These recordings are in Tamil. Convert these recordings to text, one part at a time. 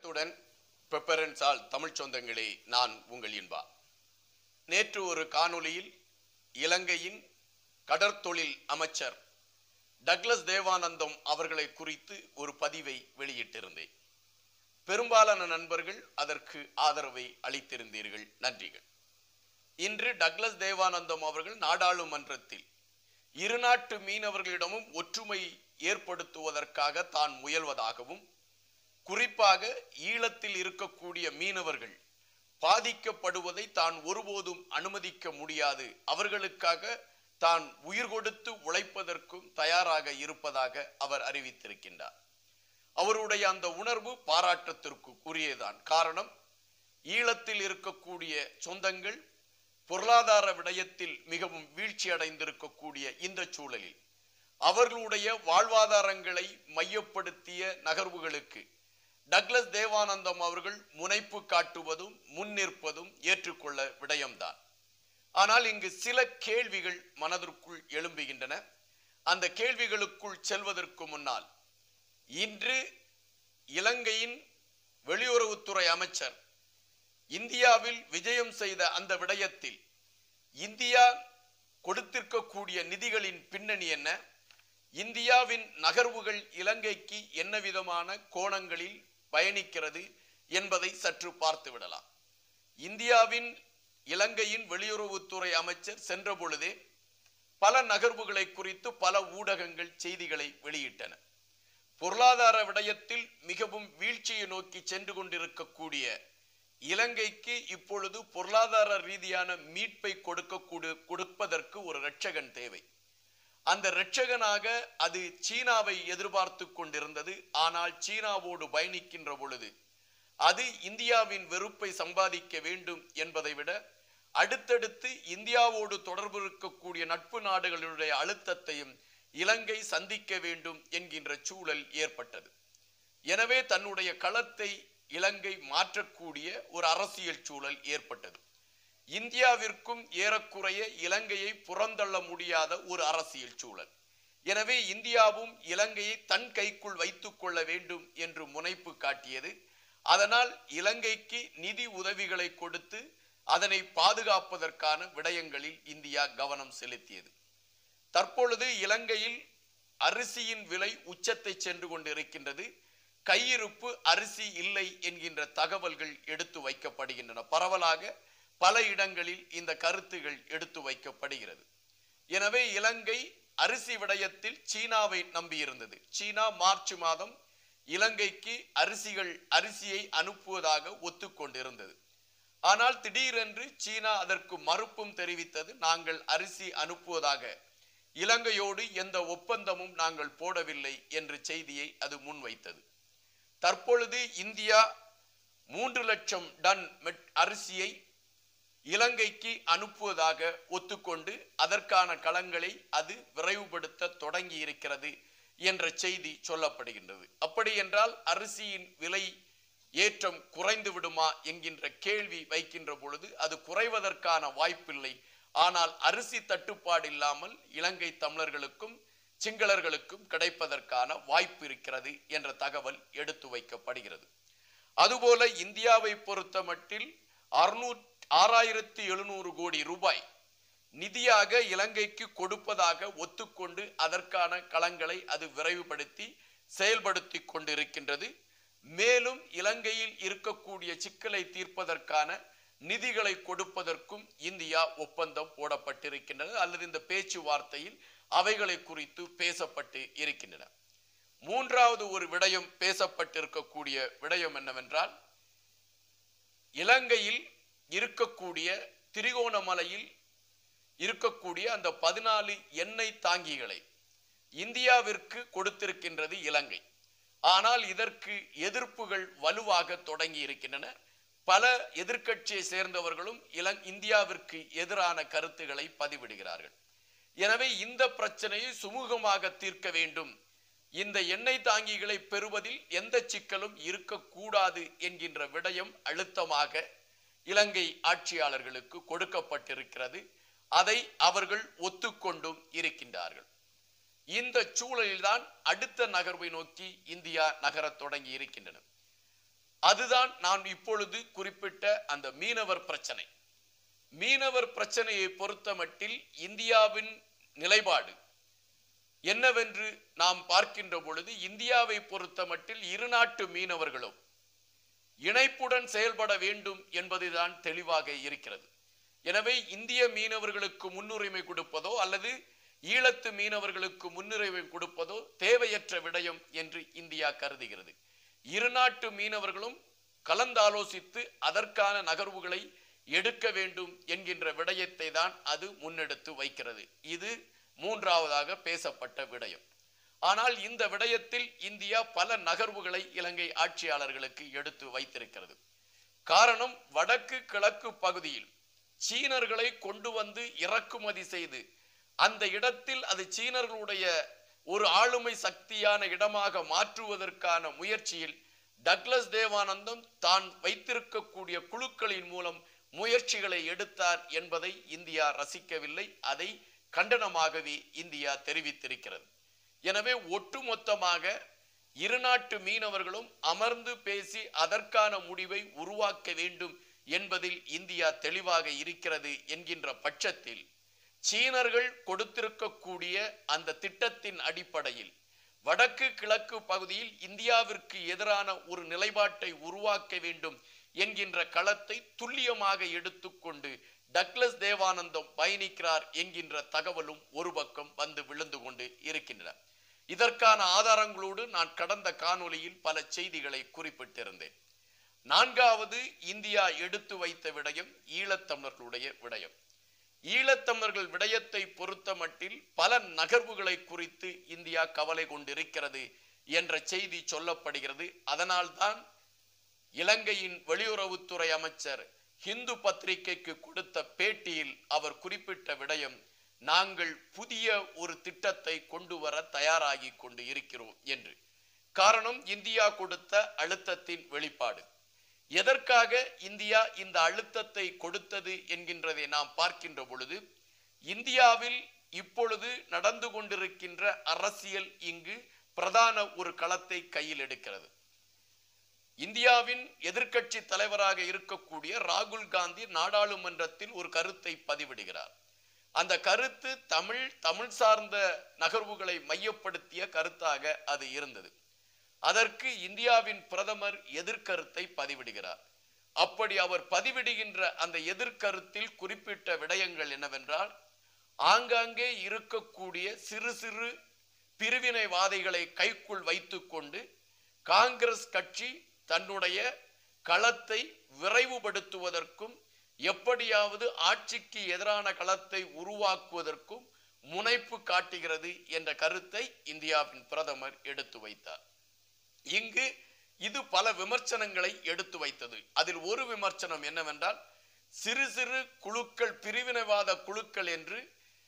வணக்கத்துடன் பெப்பரன்ஸால் தமிழ் சொந்தங்களே நான் உங்கள் இன்பா நேற்று ஒரு காணொளியில் இலங்கையின் கடற்தொழில் அமைச்சர் டக்ளஸ் தேவானந்தம் அவர்களை குறித்து ஒரு பதிவை வெளியிட்டிருந்தேன் பெரும்பாலான நண்பர்கள் அதற்கு ஆதரவை அளித்திருந்தீர்கள் நன்றிகள் இன்று டக்ளஸ் தேவானந்தம் அவர்கள் நாடாளுமன்றத்தில் இருநாட்டு மீனவர்களிடமும் ஒற்றுமை ஏற்படுத்துவதற்காக தான் முயல்வதாகவும் குறிப்பாக ஈழத்தில் இருக்கக்கூடிய மீனவர்கள் பாதிக்கப்படுவதை தான் ஒருபோதும் அனுமதிக்க முடியாது அவர்களுக்காக தான் உயிர் கொடுத்து உழைப்பதற்கும் தயாராக இருப்பதாக அவர் அறிவித்திருக்கின்றார் அவருடைய அந்த உணர்வு பாராட்டத்திற்கு உரியதான் காரணம் ஈழத்தில் இருக்கக்கூடிய சொந்தங்கள் பொருளாதார விடயத்தில் மிகவும் வீழ்ச்சி அடைந்திருக்கக்கூடிய இந்த சூழலில் அவர்களுடைய வாழ்வாதாரங்களை மையப்படுத்திய நகர்வுகளுக்கு டக்ளஸ் தேவானந்தம் அவர்கள் முனைப்பு காட்டுவதும் முன்னிற்பதும் ஏற்றுக்கொள்ள விடயம்தான் ஆனால் இங்கு சில கேள்விகள் மனதிற்குள் எழும்புகின்றன அந்த கேள்விகளுக்குள் செல்வதற்கு முன்னால் இன்று இலங்கையின் வெளியுறவுத்துறை அமைச்சர் இந்தியாவில் விஜயம் செய்த அந்த விடயத்தில் இந்தியா கொடுத்திருக்கக்கூடிய நிதிகளின் பின்னணி என்ன இந்தியாவின் நகர்வுகள் இலங்கைக்கு என்ன விதமான கோணங்களில் பயணிக்கிறது என்பதை சற்று பார்த்து விடலாம் இந்தியாவின் இலங்கையின் வெளியுறவுத்துறை அமைச்சர் சென்ற பொழுதே பல நகர்வுகளை குறித்து பல ஊடகங்கள் செய்திகளை வெளியிட்டன பொருளாதார விடயத்தில் மிகவும் வீழ்ச்சியை நோக்கி சென்று கொண்டிருக்கக்கூடிய இலங்கைக்கு இப்பொழுது பொருளாதார ரீதியான மீட்பை கொடுக்க கொடுப்பதற்கு ஒரு இரட்சகன் தேவை அந்த இரட்சகனாக அது சீனாவை எதிர்பார்த்து கொண்டிருந்தது ஆனால் சீனாவோடு பயணிக்கின்ற பொழுது அது இந்தியாவின் வெறுப்பை சம்பாதிக்க வேண்டும் என்பதை விட அடுத்தடுத்து இந்தியாவோடு தொடர்பு இருக்கக்கூடிய நட்பு நாடுகளுடைய அழுத்தத்தையும் இலங்கை சந்திக்க வேண்டும் என்கின்ற சூழல் ஏற்பட்டது எனவே தன்னுடைய களத்தை இலங்கை மாற்றக்கூடிய ஒரு அரசியல் சூழல் ஏற்பட்டது இந்தியாவிற்கும் ஏறக்குறைய இலங்கையை புறந்தள்ள முடியாத ஒரு அரசியல் சூழல் எனவே இந்தியாவும் இலங்கையை தன் கைக்குள் வைத்துக் கொள்ள வேண்டும் என்று முனைப்பு காட்டியது அதனால் இலங்கைக்கு நிதி உதவிகளை கொடுத்து அதனை பாதுகாப்பதற்கான விடயங்களில் இந்தியா கவனம் செலுத்தியது தற்பொழுது இலங்கையில் அரிசியின் விலை உச்சத்தை சென்று கொண்டிருக்கின்றது கையிருப்பு அரிசி இல்லை என்கின்ற தகவல்கள் எடுத்து வைக்கப்படுகின்றன பரவலாக பல இடங்களில் இந்த கருத்துகள் எடுத்து வைக்கப்படுகிறது எனவே இலங்கை அரிசி விடயத்தில் சீனாவை நம்பியிருந்தது சீனா மார்ச் மாதம் இலங்கைக்கு அரிசிகள் அரிசியை அனுப்புவதாக ஒத்துக்கொண்டிருந்தது ஆனால் திடீரென்று சீனா அதற்கு மறுப்பும் தெரிவித்தது நாங்கள் அரிசி அனுப்புவதாக இலங்கையோடு எந்த ஒப்பந்தமும் நாங்கள் போடவில்லை என்ற செய்தியை அது முன்வைத்தது தற்பொழுது இந்தியா மூன்று லட்சம் டன் அரிசியை இலங்கைக்கு அனுப்புவதாக ஒத்துக்கொண்டு அதற்கான களங்களை அது விரைவுபடுத்த தொடங்கி இருக்கிறது என்ற செய்தி சொல்லப்படுகின்றது அப்படி என்றால் அரிசியின் விலை ஏற்றம் குறைந்து விடுமா என்கின்ற கேள்வி வைக்கின்ற பொழுது அது குறைவதற்கான வாய்ப்பில்லை ஆனால் அரிசி தட்டுப்பாடு இல்லாமல் இலங்கை தமிழர்களுக்கும் சிங்களர்களுக்கும் கிடைப்பதற்கான வாய்ப்பு இருக்கிறது என்ற தகவல் எடுத்து வைக்கப்படுகிறது அதுபோல இந்தியாவை பொறுத்த மட்டில் அறுநூற்றி ஆறாயிரத்தி எழுநூறு கோடி ரூபாய் நிதியாக இலங்கைக்கு கொடுப்பதாக ஒத்துக்கொண்டு அதற்கான களங்களை அது விரைவுபடுத்தி செயல்படுத்தி கொண்டிருக்கின்றது மேலும் இலங்கையில் இருக்கக்கூடிய சிக்கலை தீர்ப்பதற்கான நிதிகளை கொடுப்பதற்கும் இந்தியா ஒப்பந்தம் போடப்பட்டிருக்கின்றது அல்லது இந்த பேச்சுவார்த்தையில் அவைகளை குறித்து பேசப்பட்டு இருக்கின்றன மூன்றாவது ஒரு விடயம் பேசப்பட்டிருக்கக்கூடிய விடயம் என்னவென்றால் இலங்கையில் இருக்கக்கூடிய திரிகோணமலையில் இருக்கக்கூடிய அந்த பதினாலு எண்ணெய் தாங்கிகளை இந்தியாவிற்கு கொடுத்திருக்கின்றது இலங்கை ஆனால் இதற்கு எதிர்ப்புகள் வலுவாக தொடங்கி இருக்கின்றன பல எதிர்க்கட்சியை சேர்ந்தவர்களும் இலங் இந்தியாவிற்கு எதிரான கருத்துக்களை பதிவிடுகிறார்கள் எனவே இந்த பிரச்சனையை சுமூகமாக தீர்க்க வேண்டும் இந்த எண்ணெய் தாங்கிகளை பெறுவதில் எந்த சிக்கலும் இருக்கக்கூடாது என்கின்ற விடயம் அழுத்தமாக இலங்கை ஆட்சியாளர்களுக்கு கொடுக்கப்பட்டிருக்கிறது அதை அவர்கள் ஒத்துக்கொண்டும் இருக்கின்றார்கள் இந்த சூழலில்தான் அடுத்த நகர்வை நோக்கி இந்தியா நகரத் தொடங்கி இருக்கின்றன அதுதான் நான் இப்பொழுது குறிப்பிட்ட அந்த மீனவர் பிரச்சனை மீனவர் பிரச்சனையை பொறுத்தமட்டில் இந்தியாவின் நிலைப்பாடு என்னவென்று நாம் பார்க்கின்ற பொழுது இந்தியாவை பொறுத்தமட்டில் இரு நாட்டு மீனவர்களும் இணைப்புடன் செயல்பட வேண்டும் என்பதுதான் தெளிவாக இருக்கிறது எனவே இந்திய மீனவர்களுக்கு முன்னுரிமை கொடுப்பதோ அல்லது ஈழத்து மீனவர்களுக்கு முன்னுரிமை கொடுப்பதோ தேவையற்ற விடயம் என்று இந்தியா கருதுகிறது இரு நாட்டு மீனவர்களும் கலந்தாலோசித்து அதற்கான நகர்வுகளை எடுக்க வேண்டும் என்கின்ற விடயத்தை தான் அது முன்னெடுத்து வைக்கிறது இது மூன்றாவதாக பேசப்பட்ட விடயம் ஆனால் இந்த விடயத்தில் இந்தியா பல நகர்வுகளை இலங்கை ஆட்சியாளர்களுக்கு எடுத்து வைத்திருக்கிறது காரணம் வடக்கு கிழக்கு பகுதியில் சீனர்களை கொண்டு வந்து இறக்குமதி செய்து அந்த இடத்தில் அது சீனர்களுடைய ஒரு ஆளுமை சக்தியான இடமாக மாற்றுவதற்கான முயற்சியில் டக்ளஸ் தேவானந்தம் தான் வைத்திருக்கக்கூடிய குழுக்களின் மூலம் முயற்சிகளை எடுத்தார் என்பதை இந்தியா ரசிக்கவில்லை அதை கண்டனமாகவே இந்தியா தெரிவித்திருக்கிறது எனவே ஒட்டுமொத்தமாக இரு நாட்டு மீனவர்களும் அமர்ந்து பேசி அதற்கான முடிவை உருவாக்க வேண்டும் என்பதில் இந்தியா தெளிவாக இருக்கிறது என்கின்ற பட்சத்தில் சீனர்கள் கொடுத்திருக்கக்கூடிய அந்த திட்டத்தின் அடிப்படையில் வடக்கு கிழக்கு பகுதியில் இந்தியாவிற்கு எதிரான ஒரு நிலைப்பாட்டை உருவாக்க வேண்டும் என்கின்ற களத்தை துல்லியமாக எடுத்துக்கொண்டு டக்ளஸ் தேவானந்தம் பயணிக்கிறார் என்கின்ற தகவலும் ஒரு பக்கம் வந்து விழுந்து கொண்டு இருக்கின்றன இதற்கான ஆதாரங்களோடு நான் கடந்த காணொளியில் பல செய்திகளை குறிப்பிட்டிருந்தேன் நான்காவது இந்தியா எடுத்து வைத்த விடயம் ஈழத்தமிழர்களுடைய விடயம் ஈழத்தமிழர்கள் விடயத்தை பொறுத்த மட்டில் பல நகர்வுகளை குறித்து இந்தியா கவலை கொண்டிருக்கிறது என்ற செய்தி சொல்லப்படுகிறது அதனால்தான் இலங்கையின் வெளியுறவுத்துறை அமைச்சர் ஹிந்து பத்திரிகைக்கு கொடுத்த பேட்டியில் அவர் குறிப்பிட்ட விடயம் நாங்கள் புதிய ஒரு திட்டத்தை கொண்டு வர தயாராகி கொண்டு இருக்கிறோம் என்று காரணம் இந்தியா கொடுத்த அழுத்தத்தின் வெளிப்பாடு எதற்காக இந்தியா இந்த அழுத்தத்தை கொடுத்தது என்கின்றதை நாம் பார்க்கின்ற பொழுது இந்தியாவில் இப்பொழுது நடந்து கொண்டிருக்கின்ற அரசியல் இங்கு பிரதான ஒரு களத்தை கையில் எடுக்கிறது இந்தியாவின் எதிர்க்கட்சி தலைவராக இருக்கக்கூடிய ராகுல் காந்தி நாடாளுமன்றத்தில் ஒரு கருத்தை பதிவிடுகிறார் அந்த கருத்து தமிழ் தமிழ் சார்ந்த நகர்வுகளை மையப்படுத்திய கருத்தாக அது இருந்தது அதற்கு இந்தியாவின் பிரதமர் எதிர்கருத்தை பதிவிடுகிறார் அப்படி அவர் பதிவிடுகின்ற அந்த எதிர்கருத்தில் குறிப்பிட்ட விடயங்கள் என்னவென்றால் ஆங்காங்கே இருக்கக்கூடிய சிறு சிறு பிரிவினைவாதிகளை கைக்குள் வைத்துக்கொண்டு காங்கிரஸ் கட்சி தன்னுடைய களத்தை விரைவுபடுத்துவதற்கும் எப்படியாவது ஆட்சிக்கு எதிரான களத்தை உருவாக்குவதற்கும் முனைப்பு காட்டுகிறது என்ற கருத்தை இந்தியாவின் பிரதமர் எடுத்து வைத்தார் இங்கு இது பல விமர்சனங்களை எடுத்து வைத்தது அதில் ஒரு விமர்சனம் என்னவென்றால் சிறு சிறு குழுக்கள் பிரிவினைவாத குழுக்கள் என்று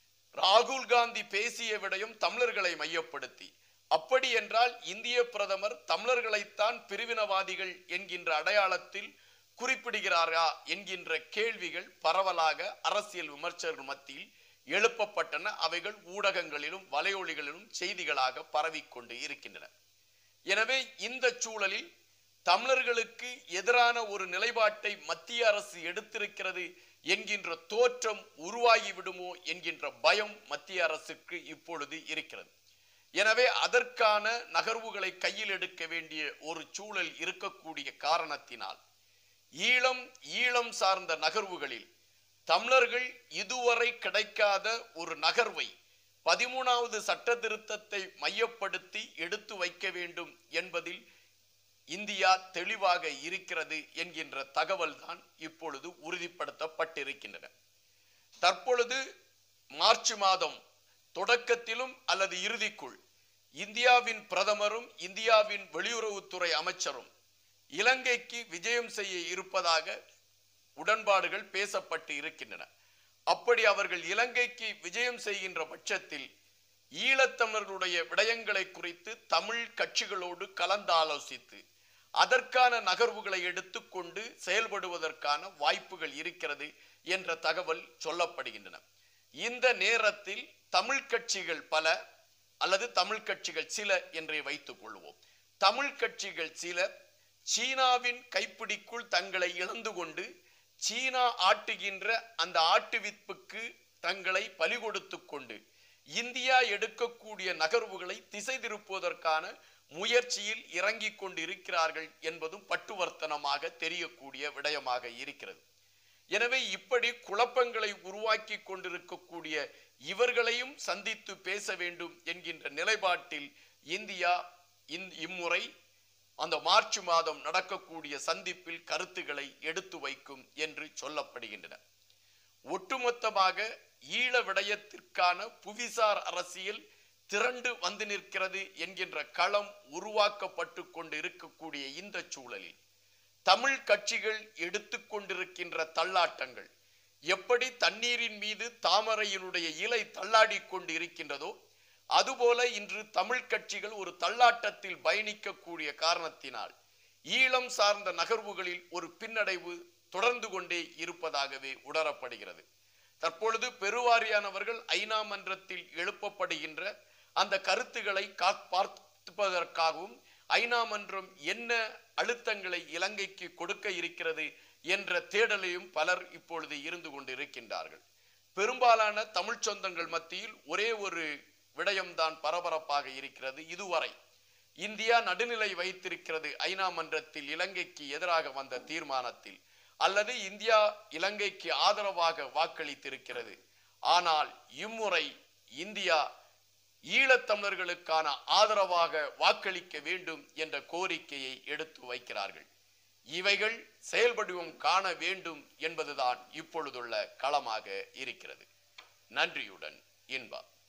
ராகுல் காந்தி பேசிய விடயம் தமிழர்களை மையப்படுத்தி அப்படி என்றால் இந்திய பிரதமர் தமிழர்களைத்தான் பிரிவினவாதிகள் என்கின்ற அடையாளத்தில் குறிப்பிடுகிறாரா என்கின்ற கேள்விகள் பரவலாக அரசியல் விமர்சகர்கள் மத்தியில் எழுப்பப்பட்டன அவைகள் ஊடகங்களிலும் வலையொலிகளிலும் செய்திகளாக பரவிக்கொண்டு இருக்கின்றன எனவே இந்த சூழலில் தமிழர்களுக்கு எதிரான ஒரு நிலைப்பாட்டை மத்திய அரசு எடுத்திருக்கிறது என்கின்ற தோற்றம் உருவாகி விடுமோ என்கின்ற பயம் மத்திய அரசுக்கு இப்பொழுது இருக்கிறது எனவே அதற்கான நகர்வுகளை கையில் எடுக்க வேண்டிய ஒரு சூழல் இருக்கக்கூடிய காரணத்தினால் ஈழம் ஈழம் சார்ந்த நகர்வுகளில் தமிழர்கள் இதுவரை கிடைக்காத ஒரு நகர்வை பதிமூணாவது சட்ட திருத்தத்தை மையப்படுத்தி எடுத்து வைக்க வேண்டும் என்பதில் இந்தியா தெளிவாக இருக்கிறது என்கின்ற தகவல் தான் இப்பொழுது உறுதிப்படுத்தப்பட்டிருக்கின்றன தற்பொழுது மார்ச் மாதம் தொடக்கத்திலும் அல்லது இறுதிக்குள் இந்தியாவின் பிரதமரும் இந்தியாவின் வெளியுறவுத்துறை அமைச்சரும் இலங்கைக்கு விஜயம் செய்ய இருப்பதாக உடன்பாடுகள் பேசப்பட்டு இருக்கின்றன அப்படி அவர்கள் இலங்கைக்கு விஜயம் செய்கின்ற பட்சத்தில் ஈழத்தமிழர்களுடைய விடயங்களை குறித்து தமிழ் கட்சிகளோடு கலந்தாலோசித்து அதற்கான நகர்வுகளை எடுத்துக்கொண்டு செயல்படுவதற்கான வாய்ப்புகள் இருக்கிறது என்ற தகவல் சொல்லப்படுகின்றன இந்த நேரத்தில் தமிழ் கட்சிகள் பல அல்லது தமிழ் கட்சிகள் சில என்றே வைத்துக் கொள்வோம் தமிழ் கட்சிகள் சில சீனாவின் கைப்பிடிக்குள் தங்களை இழந்து கொண்டு சீனா ஆட்டுகின்ற அந்த ஆட்டுவிப்புக்கு தங்களை பலி கொடுத்து கொண்டு இந்தியா எடுக்கக்கூடிய நகர்வுகளை திசை திருப்புவதற்கான முயற்சியில் இறங்கிக் கொண்டு இருக்கிறார்கள் என்பதும் பட்டுவர்த்தனமாக தெரியக்கூடிய விடயமாக இருக்கிறது எனவே இப்படி குழப்பங்களை உருவாக்கி கொண்டிருக்கக்கூடிய இவர்களையும் சந்தித்து பேச வேண்டும் என்கின்ற நிலைப்பாட்டில் இந்தியா இந்த- இம்முறை அந்த மார்ச் மாதம் நடக்கக்கூடிய சந்திப்பில் கருத்துக்களை எடுத்து வைக்கும் என்று சொல்லப்படுகின்றன ஒட்டுமொத்தமாக ஈழ விடயத்திற்கான புவிசார் அரசியல் திரண்டு வந்து நிற்கிறது என்கின்ற களம் உருவாக்கப்பட்டு கொண்டு இருக்கக்கூடிய இந்த சூழலில் தமிழ் கட்சிகள் எடுத்துக்கொண்டிருக்கின்ற தள்ளாட்டங்கள் எப்படி தண்ணீரின் மீது தாமரையினுடைய இலை தள்ளாடி கொண்டு இருக்கின்றதோ அதுபோல இன்று தமிழ் கட்சிகள் ஒரு தள்ளாட்டத்தில் பயணிக்கக்கூடிய காரணத்தினால் ஈழம் சார்ந்த நகர்வுகளில் ஒரு பின்னடைவு தொடர்ந்து கொண்டே இருப்பதாகவே உணரப்படுகிறது தற்பொழுது பெருவாரியானவர்கள் ஐநா மன்றத்தில் எழுப்பப்படுகின்ற அந்த கருத்துக்களை கா- பார்ப்பதற்காகவும் ஐநா மன்றம் என்ன அழுத்தங்களை இலங்கைக்கு கொடுக்க இருக்கிறது என்ற தேடலையும் பலர் இப்பொழுது இருந்து கொண்டிருக்கின்றார்கள் பெரும்பாலான தமிழ் சொந்தங்கள் மத்தியில் ஒரே ஒரு விடயம்தான் பரபரப்பாக இருக்கிறது இதுவரை இந்தியா நடுநிலை வைத்திருக்கிறது ஐநா மன்றத்தில் இலங்கைக்கு எதிராக வந்த தீர்மானத்தில் அல்லது இந்தியா இலங்கைக்கு ஆதரவாக வாக்களித்திருக்கிறது ஆனால் இம்முறை இந்தியா ஈழத்தமிழர்களுக்கான ஆதரவாக வாக்களிக்க வேண்டும் என்ற கோரிக்கையை எடுத்து வைக்கிறார்கள் இவைகள் செயல்படுவம் காண வேண்டும் என்பதுதான் இப்பொழுதுள்ள களமாக இருக்கிறது நன்றியுடன் இன்பா